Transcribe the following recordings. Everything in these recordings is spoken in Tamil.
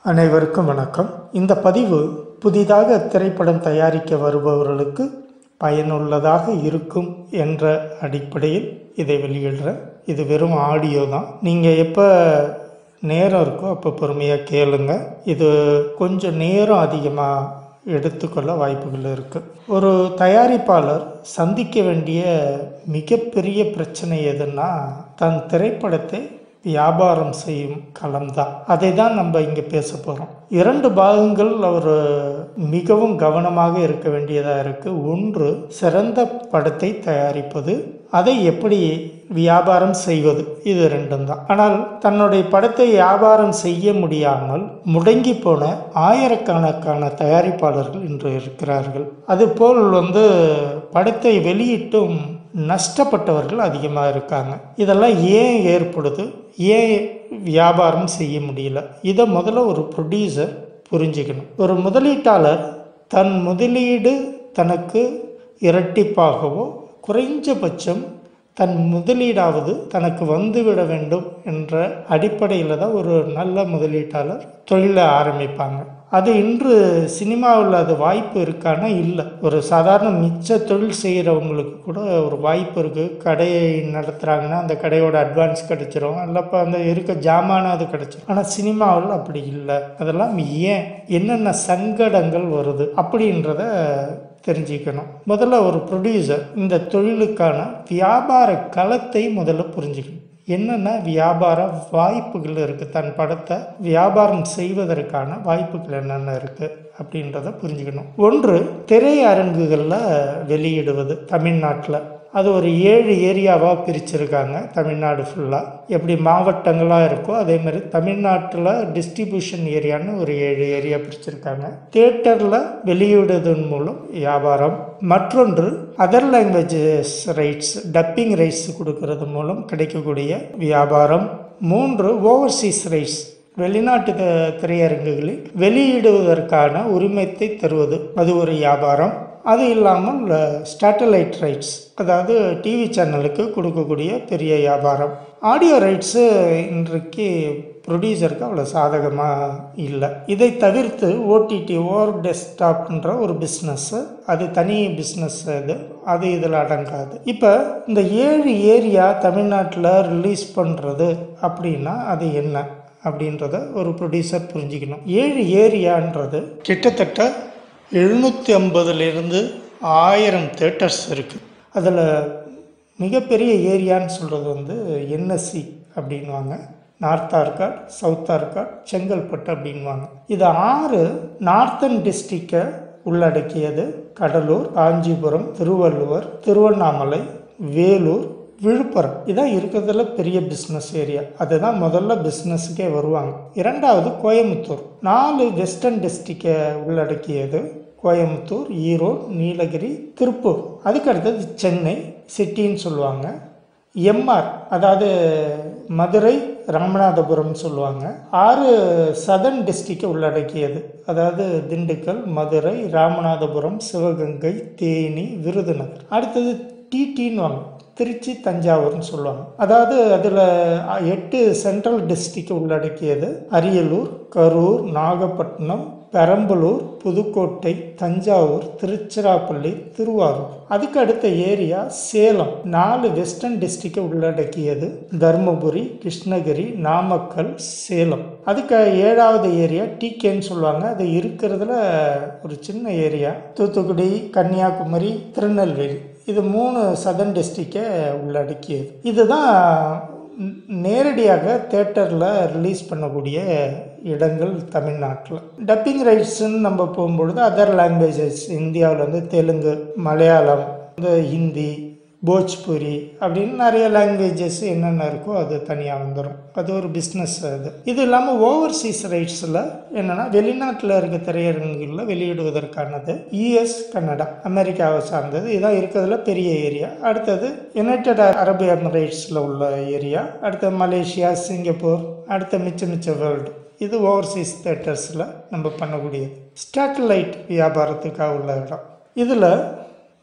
அனைவருக்கும் வணக்கம் இந்த பதிவு புதிதாக திரைப்படம் தயாரிக்க வருபவர்களுக்கு பயனுள்ளதாக இருக்கும் என்ற அடிப்படையில் இதை வெளியிடுறேன் இது வெறும் ஆடியோ தான் நீங்கள் எப்போ நேரம் இருக்கோ அப்போ பொறுமையாக கேளுங்க இது கொஞ்சம் நேரம் அதிகமாக எடுத்துக்கொள்ள வாய்ப்புகள் இருக்குது ஒரு தயாரிப்பாளர் சந்திக்க வேண்டிய மிகப்பெரிய பிரச்சனை எதுன்னா தன் திரைப்படத்தை வியாபாரம் செய்யும் களம்தான் அதை தான் நம்ம இங்கே பேச போகிறோம் இரண்டு பாகங்கள் அவர் மிகவும் கவனமாக இருக்க வேண்டியதாக இருக்குது ஒன்று சிறந்த படத்தை தயாரிப்பது அதை எப்படி வியாபாரம் செய்வது இது ரெண்டும் தான் ஆனால் தன்னுடைய படத்தை வியாபாரம் செய்ய முடியாமல் முடங்கி போன ஆயிரக்கணக்கான தயாரிப்பாளர்கள் இன்று இருக்கிறார்கள் அதுபோல் வந்து படத்தை வெளியிட்டும் நஷ்டப்பட்டவர்கள் அதிகமாக இருக்காங்க இதெல்லாம் ஏன் ஏற்படுது ஏன் வியாபாரம் செய்ய முடியல இதை முதல்ல ஒரு ப்ரொடியூசர் புரிஞ்சுக்கணும் ஒரு முதலீட்டாளர் தன் முதலீடு தனக்கு இரட்டிப்பாகவோ குறைஞ்சபட்சம் தன் முதலீடாவது தனக்கு வந்துவிட வேண்டும் என்ற அடிப்படையில் தான் ஒரு நல்ல முதலீட்டாளர் தொழிலை ஆரம்பிப்பாங்க அது இன்று சினிமாவில் அது வாய்ப்பு இருக்கானா இல்லை ஒரு சாதாரண மிச்ச தொழில் செய்கிறவங்களுக்கு கூட ஒரு வாய்ப்பு இருக்குது கடையை நடத்துகிறாங்கன்னா அந்த கடையோட அட்வான்ஸ் கிடச்சிரும் இல்லைப்போ அந்த இருக்க ஜாமான அது கிடச்சிரும் ஆனால் சினிமாவில் அப்படி இல்லை அதெல்லாம் ஏன் என்னென்ன சங்கடங்கள் வருது அப்படின்றத தெரிஞ்சுக்கணும் முதல்ல ஒரு ப்ரொடியூசர் இந்த தொழிலுக்கான வியாபார களத்தை முதல்ல புரிஞ்சுக்கணும் என்னென்ன வியாபார வாய்ப்புகள் இருக்குது தன் படத்தை வியாபாரம் செய்வதற்கான வாய்ப்புகள் என்னென்ன இருக்குது அப்படின்றத புரிஞ்சுக்கணும் ஒன்று திரையரங்குகளில் வெளியிடுவது தமிழ்நாட்டில் அது ஒரு ஏழு ஏரியாவாக பிரிச்சிருக்காங்க தமிழ்நாடு ஃபுல்லாக எப்படி மாவட்டங்களாக இருக்கோ அதே மாதிரி தமிழ்நாட்டில் டிஸ்ட்ரிபியூஷன் ஏரியான்னு ஒரு ஏழு ஏரியா பிரிச்சிருக்காங்க தேட்டரில் வெளியிடுவதன் மூலம் வியாபாரம் மற்றொன்று other languages rights dubbing rights கொடுக்கறது மூலம் கிடைக்கக்கூடிய வியாபாரம் மூன்று ஓவர்சீஸ் ரைட்ஸ் வெளிநாட்டு த- திரையரங்குகளில் வெளியிடுவதற்கான உரிமத்தை தருவது அது ஒரு வியாபாரம் அது இல்லாமல் ஸ்டாட்டலைட் ரைட்ஸ் அதாவது டிவி சேனலுக்கு கொடுக்கக்கூடிய பெரிய வியாபாரம் ஆடியோ ரைட்ஸு இன்றைக்கு ப்ரொடியூசருக்கு அவ்வளோ சாதகமாக இல்லை இதை தவிர்த்து ஓடிடி ஓவர் டெஸ்க்டாப்ன்ற ஒரு பிஸ்னஸ்ஸு அது தனி பிஸ்னஸ் இது அது இதில் அடங்காது இப்போ இந்த ஏழு ஏரியா தமிழ்நாட்டில் ரிலீஸ் பண்ணுறது அப்படின்னா அது என்ன அப்படின்றத ஒரு ப்ரொடியூசர் புரிஞ்சுக்கணும் ஏழு ஏரியான்றது கிட்டத்தட்ட எழுநூற்றி ஐம்பதுலேருந்து ஆயிரம் தேட்டர்ஸ் இருக்குது அதில் மிகப்பெரிய ஏரியான்னு சொல்கிறது வந்து என்எஸ்சி அப்படின்வாங்க நார்த் ஆர்காட் சவுத் ஆர்காட் செங்கல்பட்டு அப்படின்வாங்க இது ஆறு நார்த்தன் டிஸ்ட்ரிக்டை உள்ளடக்கியது கடலூர் காஞ்சிபுரம் திருவள்ளுவர் திருவண்ணாமலை வேலூர் விழுப்புரம் இதான் இருக்கிறதுல பெரிய பிஸ்னஸ் ஏரியா அதுதான் முதல்ல பிஸ்னஸுக்கே வருவாங்க இரண்டாவது கோயம்புத்தூர் நாலு வெஸ்டர்ன் டிஸ்ட்ரிக்டை உள்ளடக்கியது கோயம்புத்தூர் ஈரோடு நீலகிரி திருப்பூர் அதுக்கு அடுத்தது சென்னை சிட்டின்னு சொல்லுவாங்க எம்ஆர் அதாவது மதுரை ராமநாதபுரம் சொல்லுவாங்க ஆறு சதர்ன் டிஸ்ட்ரிக்டை உள்ளடக்கியது அதாவது திண்டுக்கல் மதுரை ராமநாதபுரம் சிவகங்கை தேனி விருதுநகர் அடுத்தது டிடின்னு வாங்க திருச்சி தஞ்சாவூர்னு சொல்லுவாங்க அதாவது அதில் எட்டு சென்ட்ரல் டிஸ்ட்ரிக்ட் உள்ளடக்கியது அரியலூர் கரூர் நாகப்பட்டினம் பெரம்பலூர் புதுக்கோட்டை தஞ்சாவூர் திருச்சிராப்பள்ளி திருவாரூர் அதுக்கு அடுத்த ஏரியா சேலம் நாலு வெஸ்டர்ன் டிஸ்ட்ரிக்டை உள்ளடக்கியது தருமபுரி கிருஷ்ணகிரி நாமக்கல் சேலம் அதுக்கு ஏழாவது ஏரியா டிகேன்னு சொல்லுவாங்க அது இருக்கிறதுல ஒரு சின்ன ஏரியா தூத்துக்குடி கன்னியாகுமரி திருநெல்வேலி இது மூணு சதர்ன் டிஸ்ட்ரிக்டை உள்ளடக்கியது இதுதான் ந- நேரடியாக தேட்டரில் ரிலீஸ் பண்ணக்கூடிய இடங்கள் தமிழ்நாட்டில் டப்பிங் ரைட்ஸ்ன்னு நம்ம போகும்பொழுது அதர் லாங்குவேஜஸ் இந்தியாவில் வந்து தெலுங்கு மலையாளம் இந்த ஹிந்தி போஜ்புரி அப்படின்னு நிறைய லாங்குவேஜஸ் என்னென்ன இருக்கோ அது தனியாக வந்துடும் அது ஒரு பிஸ்னஸ் அது இது இல்லாமல் ஓவர்சீஸ் ரைட்ஸில் என்னென்னா வெளிநாட்டில் இருக்க திரையரங்குகளில் வெளியிடுவதற்கானது யூஎஸ் கனடா அமெரிக்காவை சார்ந்தது இதான் இருக்கிறதுல பெரிய ஏரியா அடுத்தது யுனைடெட் அரபு எமிரேட்ஸில் உள்ள ஏரியா அடுத்து மலேசியா சிங்கப்பூர் அடுத்த மிச்ச மிச்ச வேர்ல்டு இது ஓவர்சீஸ் தேட்டர்ஸில் நம்ம பண்ணக்கூடியது ஸ்டாட்டலைட் வியாபாரத்துக்காக உள்ள இடம் இதில்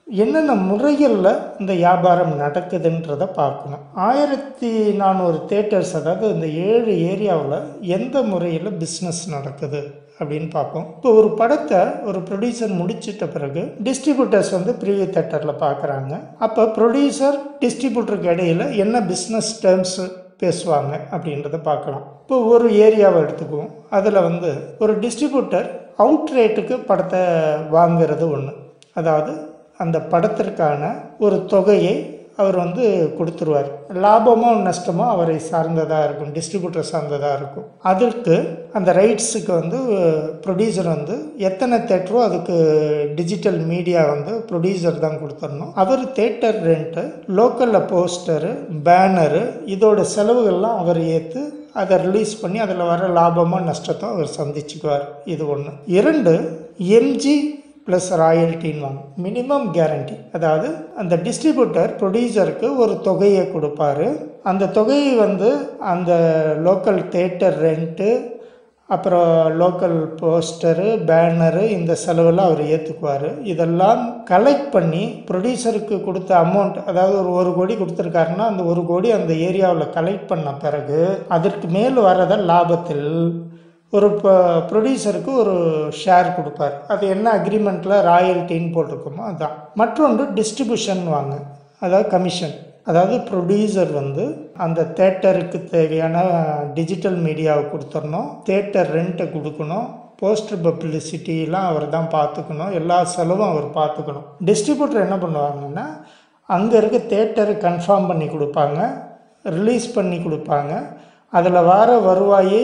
என்னென்ன முறைகளில் இந்த வியாபாரம் நடக்குதுன்றதை பார்க்கணும் ஆயிரத்தி நானூறு தேட்டர்ஸ் அதாவது இந்த ஏழு ஏரியாவில் எந்த முறையில் பிஸ்னஸ் நடக்குது அப்படின்னு பார்ப்போம் இப்போ ஒரு படத்தை ஒரு ப்ரொடியூசர் முடிச்சிட்ட பிறகு டிஸ்ட்ரிபியூட்டர்ஸ் வந்து ப்ரீவியூ தேட்டரில் பார்க்குறாங்க அப்போ ப்ரொடியூசர் டிஸ்ட்ரிபியூட்டருக்கு இடையில என்ன பிஸ்னஸ் டேர்ம்ஸ் பேசுவாங்க அப்படின்றத பார்க்கலாம் இப்போ ஒரு ஏரியாவை எடுத்துக்குவோம் அதில் வந்து ஒரு டிஸ்ட்ரிபியூட்டர் அவுட் ரேட்டுக்கு படத்தை வாங்குறது ஒன்று அதாவது அந்த படத்திற்கான ஒரு தொகையை அவர் வந்து கொடுத்துருவார் லாபமோ நஷ்டமோ அவரை சார்ந்ததாக இருக்கும் டிஸ்ட்ரிபியூட்டர் சார்ந்ததாக இருக்கும் அதற்கு அந்த ரைட்ஸுக்கு வந்து ப்ரொடியூசர் வந்து எத்தனை தேட்டரோ அதுக்கு டிஜிட்டல் மீடியா வந்து ப்ரொடியூசர் தான் கொடுத்துடணும் அவர் தேட்டர் ரெண்ட்டு லோக்கலில் போஸ்டரு பேனரு இதோட செலவுகள்லாம் அவர் ஏற்று அதை ரிலீஸ் பண்ணி அதில் வர லாபமோ நஷ்டத்தோ அவர் சந்திச்சுக்குவார் இது ஒன்று இரண்டு எம்ஜி ப்ளஸ் ராயல்ட்டின்னு வாங்க மினிமம் கேரண்டி அதாவது அந்த டிஸ்ட்ரிபியூட்டர் ப்ரொடியூசருக்கு ஒரு தொகையை கொடுப்பாரு அந்த தொகையை வந்து அந்த லோக்கல் தேட்டர் ரெண்ட்டு அப்புறம் லோக்கல் போஸ்டரு பேனரு இந்த செலவெல்லாம் அவர் ஏற்றுக்குவார் இதெல்லாம் கலெக்ட் பண்ணி ப்ரொடியூசருக்கு கொடுத்த அமௌண்ட் அதாவது ஒரு ஒரு கோடி கொடுத்துருக்காருன்னா அந்த ஒரு கோடி அந்த ஏரியாவில் கலெக்ட் பண்ண பிறகு அதற்கு மேல் வரத லாபத்தில் ஒரு ப்ரொடியூசருக்கு ஒரு ஷேர் கொடுப்பார் அது என்ன அக்ரிமெண்ட்டில் ராயல்ட்டின்னு போட்டிருக்கோமோ அதுதான் மற்றொன்று டிஸ்ட்ரிபியூஷன் வாங்க அதாவது கமிஷன் அதாவது ப்ரொடியூசர் வந்து அந்த தேட்டருக்கு தேவையான டிஜிட்டல் மீடியாவை கொடுத்துடணும் தேட்டர் ரெண்ட்டை கொடுக்கணும் போஸ்டர் பப்ளிசிட்டிலாம் அவர் தான் பார்த்துக்கணும் எல்லா செலவும் அவர் பார்த்துக்கணும் டிஸ்ட்ரிபியூட்டர் என்ன பண்ணுவாங்கன்னா அங்கே இருக்க தேட்டரை கன்ஃபார்ம் பண்ணி கொடுப்பாங்க ரிலீஸ் பண்ணி கொடுப்பாங்க அதில் வர வருவாயை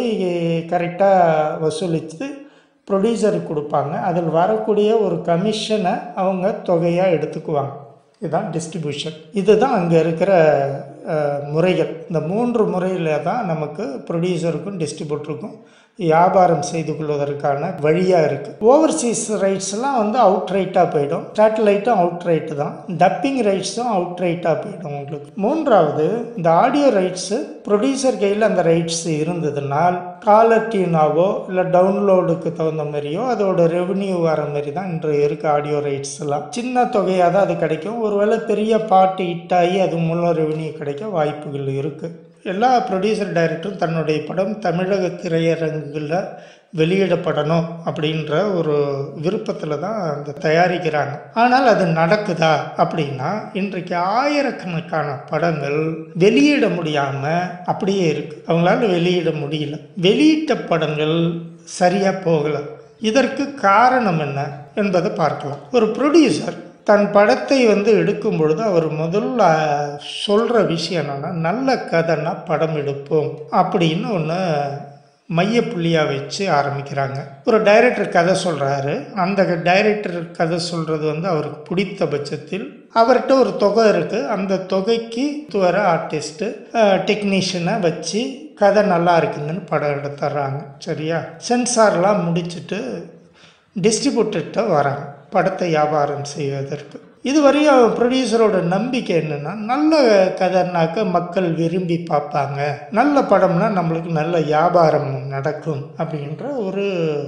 கரெக்டாக வசூலித்து ப்ரொடியூசருக்கு கொடுப்பாங்க அதில் வரக்கூடிய ஒரு கமிஷனை அவங்க தொகையாக எடுத்துக்குவாங்க இதுதான் டிஸ்ட்ரிபியூஷன் இதுதான் அங்கே இருக்கிற அஹ், முறைகள் இந்த மூன்று முறையில் தான் நமக்கு ப்ரொடியூசருக்கும் டிஸ்ட்ரிபியூட்டருக்கும் வியாபாரம் செய்து கொள்வதற்கான வழியாக இருக்குது ஓவர்சீஸ் ரைட்ஸ்லாம் வந்து அவுட் ரைட்டாக போயிடும் சேட்டலைட்டும் அவுட் ரைட்டு தான் டப்பிங் ரைட்ஸும் அவுட் ரைட்டாக போயிடும் உங்களுக்கு மூன்றாவது இந்த ஆடியோ ரைட்ஸு ப்ரொடியூசர் கையில் அந்த ரைட்ஸ் இருந்ததுனால் காலர் டியூனாவோ இல்லை டவுன்லோடுக்கு தகுந்த மாதிரியோ அதோட ரெவன்யூ வர மாதிரி தான் இன்று இருக்க ஆடியோ ரைட்ஸ் எல்லாம் சின்ன தொகையாக தான் அது கிடைக்கும் ஒருவேளை பெரிய பாட்டு ஹிட் ஆகி அது மூலம் ரெவன்யூ கிடைக்க வாய்ப்புகள் இருக்குது எல்லா ப்ரொடியூசர் டைரக்டரும் தன்னுடைய படம் தமிழக திரையரங்குகளில் வெளியிடப்படணும் அப்படின்ற ஒரு விருப்பத்தில் தான் அந்த தயாரிக்கிறாங்க ஆனால் அது நடக்குதா அப்படின்னா இன்றைக்கு ஆயிரக்கணக்கான படங்கள் வெளியிட முடியாமல் அப்படியே இருக்குது அவங்களால வெளியிட முடியல வெளியிட்ட படங்கள் சரியாக போகலை இதற்கு காரணம் என்ன என்பதை பார்க்கலாம் ஒரு ப்ரொடியூசர் தன் படத்தை வந்து எடுக்கும் பொழுது அவர் முதல்ல சொல்கிற விஷயம் என்னன்னா நல்ல கதைன்னா படம் எடுப்போம் அப்படின்னு ஒன்று மையப்புள்ளியாக வச்சு ஆரம்பிக்கிறாங்க ஒரு டைரக்டர் கதை சொல்கிறாரு அந்த டைரக்டர் கதை சொல்கிறது வந்து அவருக்கு பிடித்த பட்சத்தில் அவர்கிட்ட ஒரு தொகை இருக்குது அந்த தொகைக்கு வர ஆர்டிஸ்ட்டு டெக்னீஷியனை வச்சு கதை நல்லா இருக்குங்கன்னு படம் எடுத்துட்றாங்க சரியா சென்சார்லாம் முடிச்சுட்டு டிஸ்ட்ரிபியூட்டர்கிட்ட வராங்க படத்தை வியாபாரம் செய்வதற்கு இதுவரையும் ப்ரொடியூசரோட நம்பிக்கை என்னென்னா நல்ல கதைனாக்க மக்கள் விரும்பி பார்ப்பாங்க நல்ல படம்னா நம்மளுக்கு நல்ல வியாபாரம் நடக்கும் அப்படின்ற ஒரு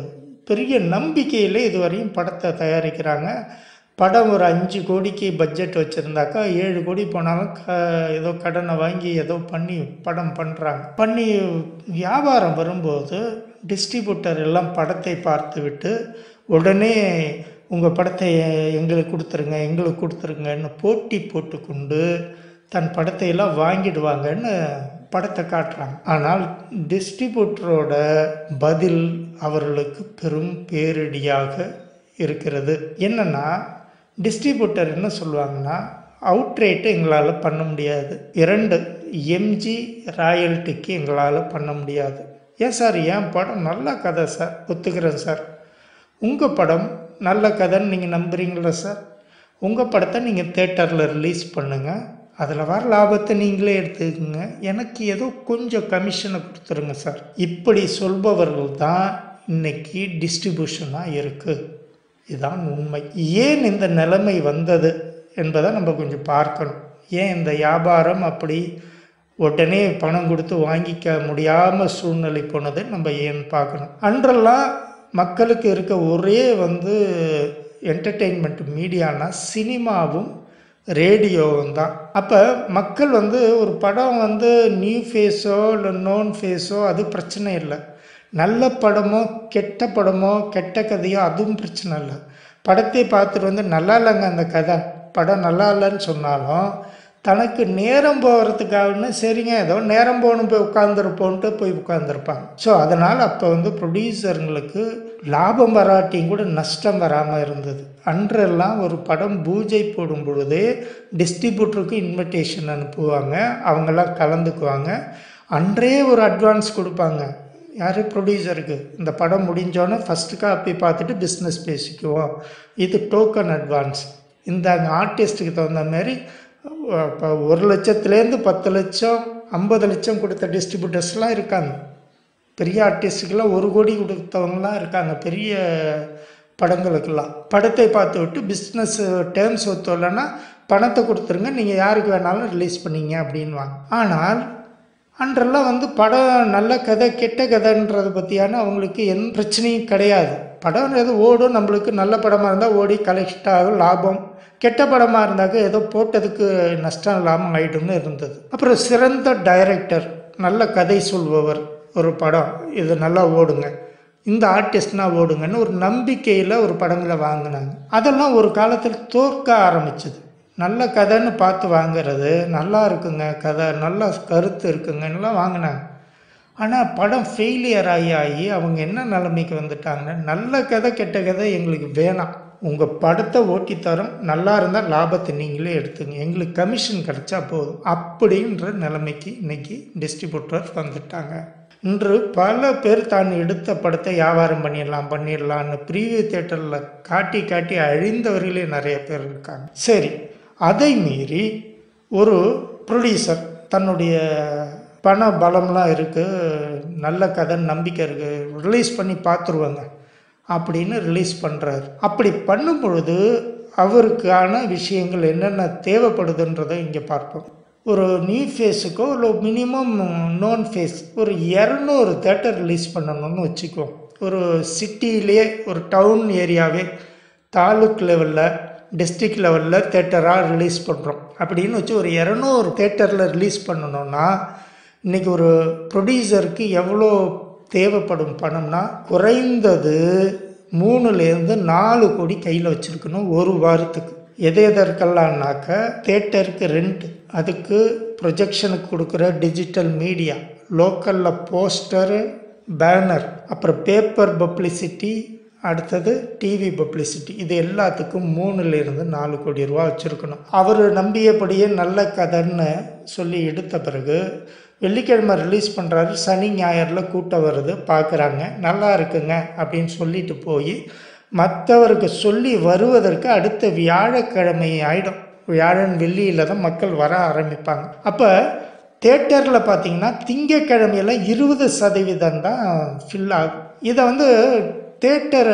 பெரிய நம்பிக்கையில் இதுவரையும் படத்தை தயாரிக்கிறாங்க படம் ஒரு அஞ்சு கோடிக்கு பட்ஜெட் வச்சுருந்தாக்கா ஏழு கோடி போனாலும் க ஏதோ கடனை வாங்கி ஏதோ பண்ணி படம் பண்ணுறாங்க பண்ணி வியாபாரம் வரும்போது டிஸ்ட்ரிபியூட்டர் எல்லாம் படத்தை பார்த்து விட்டு உடனே உங்கள் படத்தை எங்களுக்கு கொடுத்துருங்க எங்களுக்கு கொடுத்துருங்கன்னு போட்டி போட்டுக்கொண்டு தன் படத்தை எல்லாம் வாங்கிடுவாங்கன்னு படத்தை காட்டுறாங்க ஆனால் டிஸ்ட்ரிபியூட்டரோட பதில் அவர்களுக்கு பெரும் பேரிடியாக இருக்கிறது என்னன்னா டிஸ்ட்ரிபியூட்டர் என்ன சொல்லுவாங்கன்னா அவுட் ரேட்டு எங்களால் பண்ண முடியாது இரண்டு எம்ஜி ராயல்ட்டிக்கு எங்களால் பண்ண முடியாது ஏன் சார் என் படம் நல்ல கதை சார் ஒத்துக்கிறேன் சார் உங்கள் படம் நல்ல கதைன்னு நீங்கள் நம்புறீங்களா சார் உங்கள் படத்தை நீங்கள் தேட்டரில் ரிலீஸ் பண்ணுங்கள் அதில் வர லாபத்தை நீங்களே எடுத்துக்கோங்க எனக்கு ஏதோ கொஞ்சம் கமிஷனை கொடுத்துருங்க சார் இப்படி சொல்பவர்கள் தான் இன்னைக்கு டிஸ்ட்ரிபியூஷனாக இருக்குது இதுதான் உண்மை ஏன் இந்த நிலைமை வந்தது என்பதை நம்ம கொஞ்சம் பார்க்கணும் ஏன் இந்த வியாபாரம் அப்படி உடனே பணம் கொடுத்து வாங்கிக்க முடியாமல் சூழ்நிலை போனது நம்ம ஏன் பார்க்கணும் அன்றெல்லாம் மக்களுக்கு இருக்க ஒரே வந்து என்டர்டெயின்மெண்ட் மீடியானா சினிமாவும் ரேடியோவும் தான் அப்போ மக்கள் வந்து ஒரு படம் வந்து நியூ ஃபேஸோ இல்லை நோன் ஃபேஸோ அது பிரச்சனை இல்லை நல்ல படமோ கெட்ட படமோ கெட்ட கதையோ அதுவும் பிரச்சனை இல்லை படத்தை பார்த்துட்டு வந்து நல்லா இல்லைங்க அந்த கதை படம் நல்லா இல்லைன்னு சொன்னாலும் தனக்கு நேரம் போகிறதுக்காகன்னு சரிங்க ஏதோ நேரம் போகணும் போய் உட்காந்துருப்போன்ட்டு போய் உட்காந்துருப்பாங்க ஸோ அதனால் அப்போ வந்து ப்ரொடியூசருங்களுக்கு லாபம் வராட்டியும் கூட நஷ்டம் வராமல் இருந்தது அன்றெல்லாம் ஒரு படம் பூஜை போடும் பொழுது டிஸ்ட்ரிபியூட்டருக்கு இன்விடேஷன் அனுப்புவாங்க அவங்கெல்லாம் கலந்துக்குவாங்க அன்றே ஒரு அட்வான்ஸ் கொடுப்பாங்க யார் ப்ரொடியூசருக்கு இந்த படம் முடிஞ்சோன்னே ஃபஸ்ட்டு காப்பி பார்த்துட்டு பிஸ்னஸ் பேசிக்குவோம் இது டோக்கன் அட்வான்ஸ் இந்த ஆர்டிஸ்ட்டுக்கு தகுந்த மாதிரி இப்போ ஒரு லட்சத்துலேருந்து பத்து லட்சம் ஐம்பது லட்சம் கொடுத்த டிஸ்ட்ரிபியூட்டர்ஸ்லாம் இருக்காங்க பெரிய ஆர்டிஸ்ட்டுக்கெல்லாம் ஒரு கோடி கொடுத்தவங்கலாம் இருக்காங்க பெரிய படங்களுக்கெல்லாம் படத்தை பார்த்து விட்டு பிஸ்னஸ் டேர்ம்ஸ் ஒத்துவலைன்னா பணத்தை கொடுத்துருங்க நீங்கள் யாருக்கு வேணாலும் ரிலீஸ் பண்ணிங்க அப்படின்வாங்க ஆனால் அன்றெல்லாம் வந்து படம் நல்ல கதை கெட்ட கதைன்றதை பற்றியான அவங்களுக்கு எந்த பிரச்சனையும் கிடையாது படம் எது ஓடும் நம்மளுக்கு நல்ல படமாக இருந்தால் ஓடி கலெக்ட் ஆகும் லாபம் கெட்ட படமாக இருந்தாக்க ஏதோ போட்டதுக்கு நஷ்டம் இல்லாமல் ஆயிடும்னு இருந்தது அப்புறம் சிறந்த டைரக்டர் நல்ல கதை சொல்பவர் ஒரு படம் இது நல்லா ஓடுங்க இந்த ஆர்டிஸ்ட்னா ஓடுங்கன்னு ஒரு நம்பிக்கையில் ஒரு படங்களை வாங்கினாங்க அதெல்லாம் ஒரு காலத்தில் தோற்க ஆரம்பிச்சது நல்ல கதைன்னு பார்த்து வாங்குறது நல்லா இருக்குங்க கதை நல்ல கருத்து இருக்குங்கன்னெலாம் வாங்கினாங்க ஆனால் படம் ஃபெயிலியர் ஆகி ஆகி அவங்க என்ன நிலைமைக்கு வந்துட்டாங்கன்னா நல்ல கதை கெட்ட கதை எங்களுக்கு வேணாம் உங்கள் படத்தை ஓட்டி தரோம் நல்லா இருந்தால் லாபத்தை நீங்களே எடுத்துங்க எங்களுக்கு கமிஷன் கிடைச்சா போதும் அப்படின்ற நிலைமைக்கு இன்னைக்கு டிஸ்ட்ரிபியூட்டர் வந்துட்டாங்க இன்று பல பேர் தான் எடுத்த படத்தை வியாபாரம் பண்ணிடலாம் பண்ணிடலான்னு ப்ரீவியூ தேட்டரில் காட்டி காட்டி அழிந்தவர்களே நிறைய பேர் இருக்காங்க சரி அதை மீறி ஒரு ப்ரொடியூசர் தன்னுடைய பண பலம்லாம் இருக்குது நல்ல கதை நம்பிக்கை இருக்குது ரிலீஸ் பண்ணி பார்த்துருவாங்க அப்படின்னு ரிலீஸ் பண்ணுறாரு அப்படி பண்ணும் பொழுது அவருக்கான விஷயங்கள் என்னென்ன தேவைப்படுதுன்றதை இங்கே பார்ப்போம் ஒரு நியூ ஃபேஸுக்கோ இல்லை மினிமம் நோன் ஃபேஸ் ஒரு இரநூறு தேட்டர் ரிலீஸ் பண்ணணும்னு வச்சுக்குவோம் ஒரு சிட்டியிலே ஒரு டவுன் ஏரியாவே தாலுக் லெவலில் டிஸ்ட்ரிக்ட் லெவலில் தேட்டராக ரிலீஸ் பண்ணுறோம் அப்படின்னு வச்சு ஒரு இரநூறு தேட்டரில் ரிலீஸ் பண்ணணும்னா இன்றைக்கி ஒரு ப்ரொடியூசருக்கு எவ்வளோ தேவைப்படும் பணம்னா குறைந்தது மூணுலேருந்து நாலு கோடி கையில் வச்சுருக்கணும் ஒரு வாரத்துக்கு எது எதற்கெல்லாம்னாக்க தேட்டருக்கு ரெண்ட் அதுக்கு ப்ரொஜெக்ஷனுக்கு கொடுக்குற டிஜிட்டல் மீடியா லோக்கலில் போஸ்டரு பேனர் அப்புறம் பேப்பர் பப்ளிசிட்டி அடுத்தது டிவி பப்ளிசிட்டி இது எல்லாத்துக்கும் மூணுலேருந்து நாலு கோடி ரூபா வச்சுருக்கணும் அவர் நம்பியபடியே நல்ல கதைன்னு சொல்லி எடுத்த பிறகு வெள்ளிக்கிழமை ரிலீஸ் பண்ணுறாரு சனி ஞாயிறில் கூட்டம் வருது பார்க்குறாங்க நல்லா இருக்குங்க அப்படின்னு சொல்லிட்டு போய் மற்றவருக்கு சொல்லி வருவதற்கு அடுத்த வியாழக்கிழமை ஆகிடும் வியாழன் வெள்ளியில் தான் மக்கள் வர ஆரம்பிப்பாங்க அப்போ தேட்டரில் பார்த்தீங்கன்னா திங்கக்கிழமையில் இருபது சதவீதம் தான் ஃபில் ஆகும் இதை வந்து தேட்டர்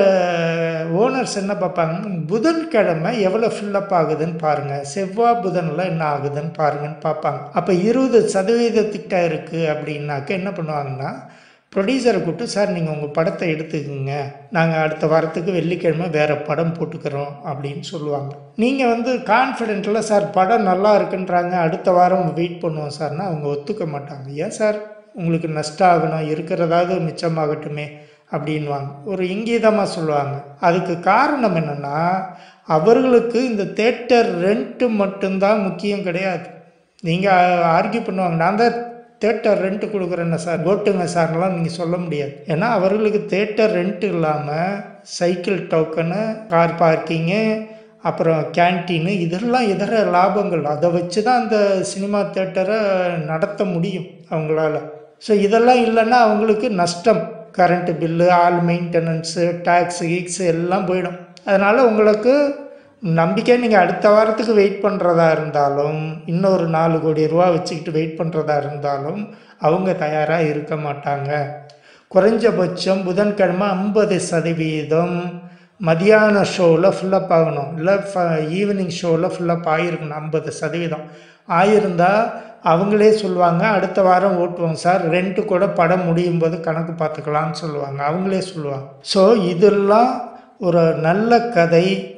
ஓனர்ஸ் என்ன பார்ப்பாங்க புதன்கிழமை எவ்வளோ ஃபில்லப் ஆகுதுன்னு பாருங்கள் செவ்வாய் புதனில் என்ன ஆகுதுன்னு பாருங்கன்னு பார்ப்பாங்க அப்போ இருபது சதவீதத்திட்ட இருக்குது அப்படின்னாக்க என்ன பண்ணுவாங்கன்னா ப்ரொடியூசரை கூப்பிட்டு சார் நீங்கள் உங்கள் படத்தை எடுத்துக்கோங்க நாங்கள் அடுத்த வாரத்துக்கு வெள்ளிக்கிழமை வேறு படம் போட்டுக்கிறோம் அப்படின்னு சொல்லுவாங்க நீங்கள் வந்து கான்ஃபிடென்ட்டில் சார் படம் நல்லா இருக்குன்றாங்க அடுத்த வாரம் வெயிட் பண்ணுவோம் சார்னா அவங்க ஒத்துக்க மாட்டாங்க ஏன் சார் உங்களுக்கு நஷ்டம் ஆகணும் இருக்கிறதாவது மிச்சமாகட்டுமே அப்படின்வாங்க ஒரு இங்கீதமாக சொல்லுவாங்க அதுக்கு காரணம் என்னென்னா அவர்களுக்கு இந்த தேட்டர் ரெண்ட்டு மட்டும்தான் முக்கியம் கிடையாது நீங்கள் ஆர்கியூ பண்ணுவாங்க நான் தான் தேட்டர் ரெண்ட்டு கொடுக்குறேன்னு சார் ஓட்டுங்க சார்லாம் நீங்கள் சொல்ல முடியாது ஏன்னா அவர்களுக்கு தேட்டர் ரெண்ட்டு இல்லாமல் சைக்கிள் டோக்கனு கார் பார்க்கிங்கு அப்புறம் கேன்டீனு இதெல்லாம் இதர லாபங்கள் அதை வச்சு தான் அந்த சினிமா தேட்டரை நடத்த முடியும் அவங்களால ஸோ இதெல்லாம் இல்லைன்னா அவங்களுக்கு நஷ்டம் current bill all maintenance tax கீக்ஸு எல்லாம் போயிடும் அதனால் உங்களுக்கு நம்பிக்கை நீங்கள் அடுத்த வாரத்துக்கு வெயிட் பண்ணுறதா இருந்தாலும் இன்னொரு நாலு கோடி ரூபா வச்சுக்கிட்டு வெயிட் பண்ணுறதா இருந்தாலும் அவங்க தயாராக இருக்க மாட்டாங்க குறைஞ்சபட்சம் புதன்கிழமை ஐம்பது சதவீதம் மதியான ஷோவில் ஃபில்லப் ஆகணும் இல்லை ஃப ஈவினிங் ஷோவில் ஃபில்லப் ஆகிருக்கணும் ஐம்பது சதவீதம் ஆயிருந்தால் அவங்களே சொல்லுவாங்க அடுத்த வாரம் ஓட்டுவோம் சார் ரெண்ட்டு கூட படம் முடியும் போது கணக்கு பார்த்துக்கலாம்னு சொல்லுவாங்க அவங்களே சொல்லுவாங்க ஸோ இதெல்லாம் ஒரு நல்ல கதை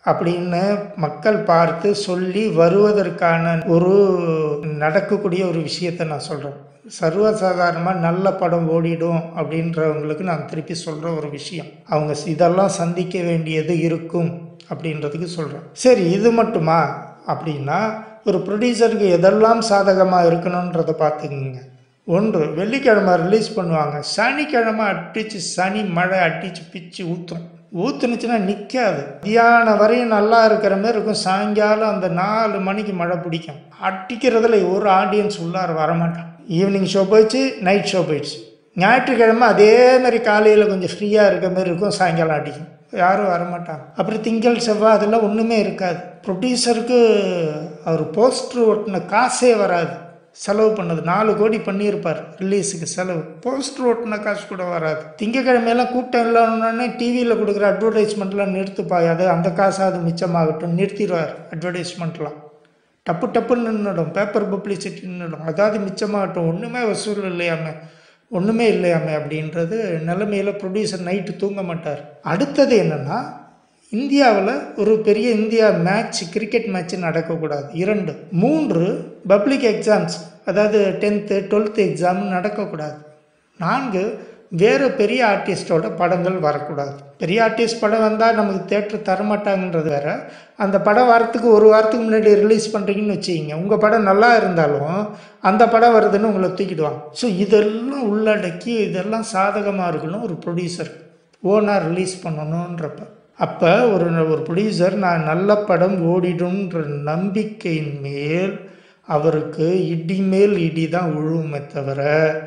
அப்படின்னு மக்கள் பார்த்து சொல்லி வருவதற்கான ஒரு நடக்கக்கூடிய ஒரு விஷயத்தை நான் சொல்கிறேன் சர்வசாதாரணமாக நல்ல படம் ஓடிடும் அப்படின்றவங்களுக்கு நான் திருப்பி சொல்கிற ஒரு விஷயம் அவங்க இதெல்லாம் சந்திக்க வேண்டியது இருக்கும் அப்படின்றதுக்கு சொல்கிறேன் சரி இது மட்டுமா அப்படின்னா ஒரு ப்ரொடியூசருக்கு எதெல்லாம் சாதகமாக இருக்கணுன்றதை பார்த்துக்குங்க ஒன்று வெள்ளிக்கிழமை ரிலீஸ் பண்ணுவாங்க சனிக்கிழமை அடித்து சனி மழை அடித்து பிச்சு ஊற்றும் ஊற்றுனுச்சுன்னா நிற்காது மத்தியானம் வரையும் நல்லா இருக்கிற மாதிரி இருக்கும் சாயங்காலம் அந்த நாலு மணிக்கு மழை பிடிக்கும் அடிக்கிறதுல ஒரு ஆடியன்ஸ் உள்ளார வரமாட்டான் ஈவினிங் ஷோ போயிடுச்சு நைட் ஷோ போயிடுச்சு ஞாயிற்றுக்கிழமை அதே மாதிரி காலையில் கொஞ்சம் ஃப்ரீயாக இருக்க மாதிரி இருக்கும் சாயங்காலம் அடிக்கும் யாரும் வரமாட்டாங்க அப்புறம் திங்கள் செவ்வாய் அதெல்லாம் ஒன்றுமே இருக்காது ப்ரொடியூசருக்கு அவர் போஸ்டர் ஒட்டின காசே வராது செலவு பண்ணது நாலு கோடி பண்ணியிருப்பார் ரிலீஸுக்கு செலவு போஸ்டர் ஓட்டின காசு கூட வராது திங்கக்கிழமையெல்லாம் கூட்டம் இல்லைன்னொடனே டிவியில் கொடுக்குற அட்வர்டைஸ்மெண்ட்லாம் நிறுத்துப்பாய் அது அந்த காசாவது மிச்சமாகட்டும் நிறுத்திடுவார் அட்வர்டைஸ்மெண்ட்லாம் டப்பு டப்புன்னு நின்றுடும் பேப்பர் பப்ளிசிட்டி நின்றுடும் அதாவது மிச்சமாகட்டும் ஒன்றுமே வசூல் இல்லையாமே ஒன்றுமே இல்லையாமே அப்படின்றது நிலைமையில் ப்ரொடியூசர் நைட்டு தூங்க மாட்டார் அடுத்தது என்னென்னா இந்தியாவில் ஒரு பெரிய இந்தியா மேட்ச் கிரிக்கெட் மேட்ச் நடக்கக்கூடாது இரண்டு மூன்று பப்ளிக் எக்ஸாம்ஸ் அதாவது டென்த்து டுவெல்த்து எக்ஸாம் நடக்கக்கூடாது நான்கு வேறு பெரிய ஆர்டிஸ்டோட படங்கள் வரக்கூடாது பெரிய ஆர்டிஸ்ட் படம் வந்தால் நமக்கு தேட்டர் தரமாட்டாங்கன்றது வேற அந்த படம் வரத்துக்கு ஒரு வாரத்துக்கு முன்னாடி ரிலீஸ் பண்ணுறீங்கன்னு வச்சுக்கிங்க உங்கள் படம் நல்லா இருந்தாலும் அந்த படம் வருதுன்னு உங்களை தூக்கிடுவாங்க ஸோ இதெல்லாம் உள்ளடக்கி இதெல்லாம் சாதகமாக இருக்கணும் ஒரு ப்ரொடியூசர் ஓனாக ரிலீஸ் பண்ணணுன்றப்ப அப்போ ஒரு ஒரு ப்ரொடியூசர் நான் நல்ல படம் ஓடிடும்ன்ற நம்பிக்கையின் மேல் அவருக்கு இடி மேல் இடி தான் உழுவுமே தவிர